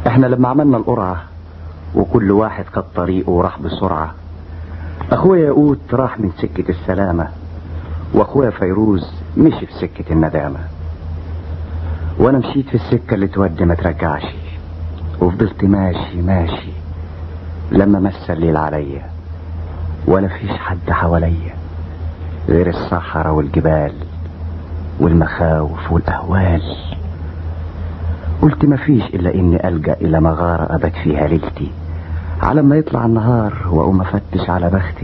احنا لما عملنا القرعة وكل واحد خد طريقه وراح بسرعة اخويا ياقوت راح من سكة السلامة واخويا فيروز مشي في سكة الندامة وانا مشيت في السكة اللي تودي ما ترجعش وفضلت ماشي ماشي لما مس الليل عليا ولا فيش حد حواليا غير الصحراء والجبال والمخاوف والاهوال قلت ما فيش الا اني الجا الى مغاره ابات فيها ليلتي على ما يطلع النهار واقوم افتش على بختي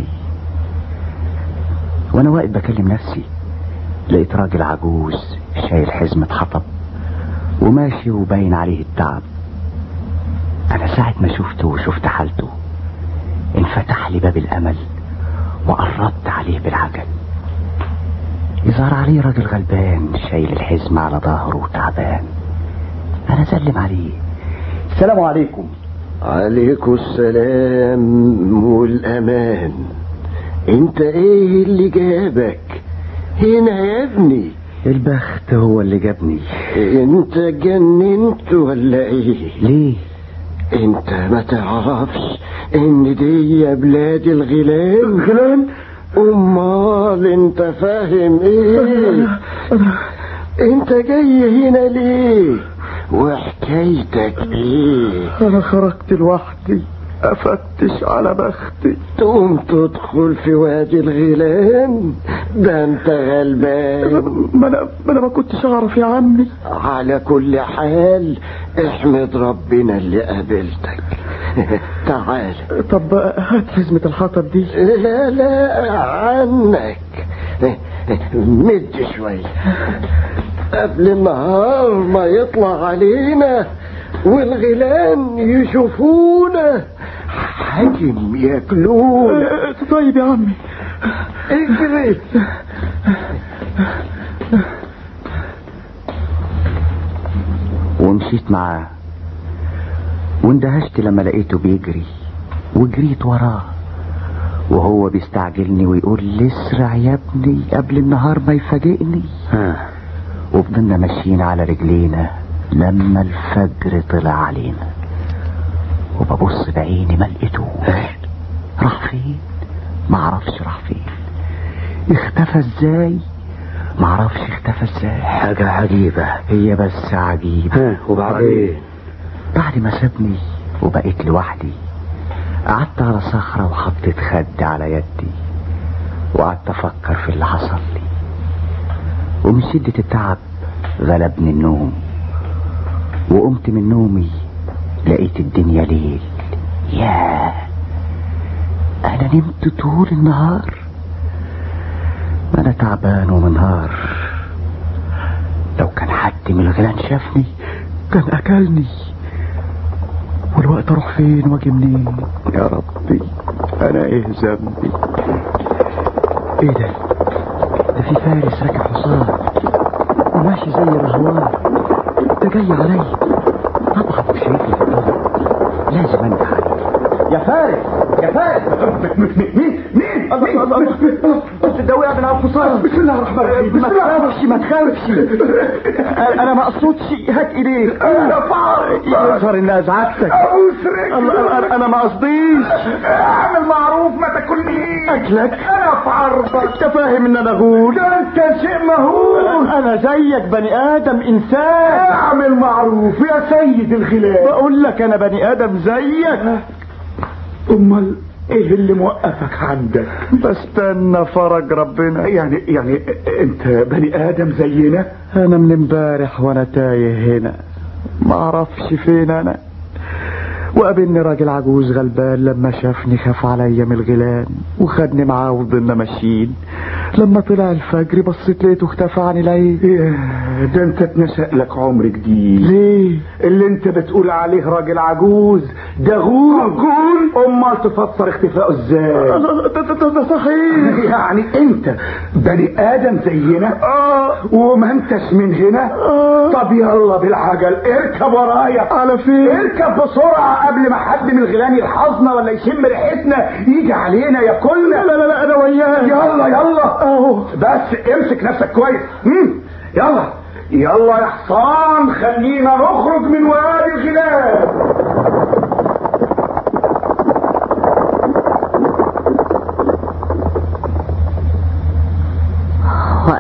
وانا واقف بكلم نفسي لقيت راجل عجوز شايل حزمة حطب وماشي وباين عليه التعب انا ساعة ما شفته وشفت حالته انفتح لي باب الامل وقربت عليه بالعجل يظهر عليه راجل غلبان شايل الحزمة على ظهره وتعبان انا سلم عليه السلام عليكم عليكم السلام والامان انت ايه اللي جابك هنا يا ابني البخت هو اللي جابني انت جننت ولا ايه ليه انت ما تعرفش ان دي بلاد الغيلان غلام امال انت فاهم ايه انت جاي هنا ليه وحكايتك ايه انا خرجت لوحدي افتش على بختي تقوم تدخل في وادي الغيلان ده انت غلبان ما انا ما انا ما كنتش اعرف يا عمي على كل حال احمد ربنا اللي قابلتك تعال طب هات حزمة الحطب دي لا لا عنك مد شوية قبل النهار ما يطلع علينا والغيلان يشوفونا حاجم ياكلونا طيب يا عمي اجري ومشيت معاه واندهشت لما لقيته بيجري وجريت وراه وهو بيستعجلني ويقول لي اسرع يا ابني قبل النهار ما يفاجئني وفضلنا ماشيين على رجلينا لما الفجر طلع علينا وببص بعيني ما لقيتوش راح فين معرفش راح فين اختفى ازاي معرفش اختفى ازاي حاجة عجيبة هي بس عجيبة وبعدين بعد ما سابني وبقيت لوحدي قعدت على صخرة وحطيت خد على يدي وقعدت افكر في اللي حصل لي ومن شدة التعب غلبني النوم وقمت من نومي لقيت الدنيا ليل ياه انا نمت طول النهار ما انا تعبان ومنهار لو كان حد من الغيلان شافني كان اكلني والوقت اروح فين واجي منين يا ربي انا ايه ذنبي ايه ده ده في فارس راكب حصان وماشي زي الرهوان ده جاي عليا طبعا مش هيجي في الطريق لازم انجح عليه يا فارس يا فارس مين مين مين تدوي من على الحصان بسم الله الرحمن الرحيم ما تخافش ما تخافش انا ما اقصدش هات ايديك يا فارس يظهر اني ازعجتك أسرك أنا- انا ما قصديش اعمل معروف ما تاكلنيش اكلك انا في عرضك انت فاهم ان انا غول ده انت شيء مهول انا زيك بني ادم انسان اعمل معروف يا سيد الغلال بقول لك انا بني ادم زيك امال ايه اللي موقفك عندك بستنى فرج ربنا يعني يعني انت بني ادم زينا انا من امبارح وانا تايه هنا ما اعرفش فين انا وقابلني راجل عجوز غلبان لما شافني خاف عليا من الغيلان وخدني معاه وفضلنا ماشيين لما طلع الفجر بصيت لقيته اختفى عن العين ياه، ده انت اتنشأ لك عمر جديد ليه اللي انت بتقول عليه راجل عجوز ده غول غول امال تفسر اختفائه ازاي ده- ده- ده ده صحيح يعني انت بني ادم زينا اه وما انتش من هنا اه طب يلا بالعجل اركب ورايا على فين اركب بسرعة قبل ما حد من الغيلان يلحظنا ولا يشم ريحتنا يجي علينا ياكلنا لا لا لا انا وياك يلا يلا اهو بس امسك نفسك كويس مم. يلا يلا يا حصان خلينا نخرج من وادي الغلاب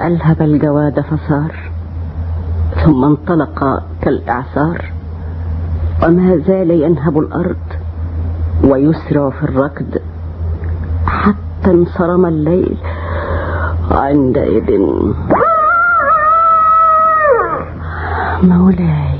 فألهب الجواد فصار ثم انطلق كالإعصار وما زال ينهب الأرض ويسرع في الركض حتى انصرم الليل عندئذ مولاي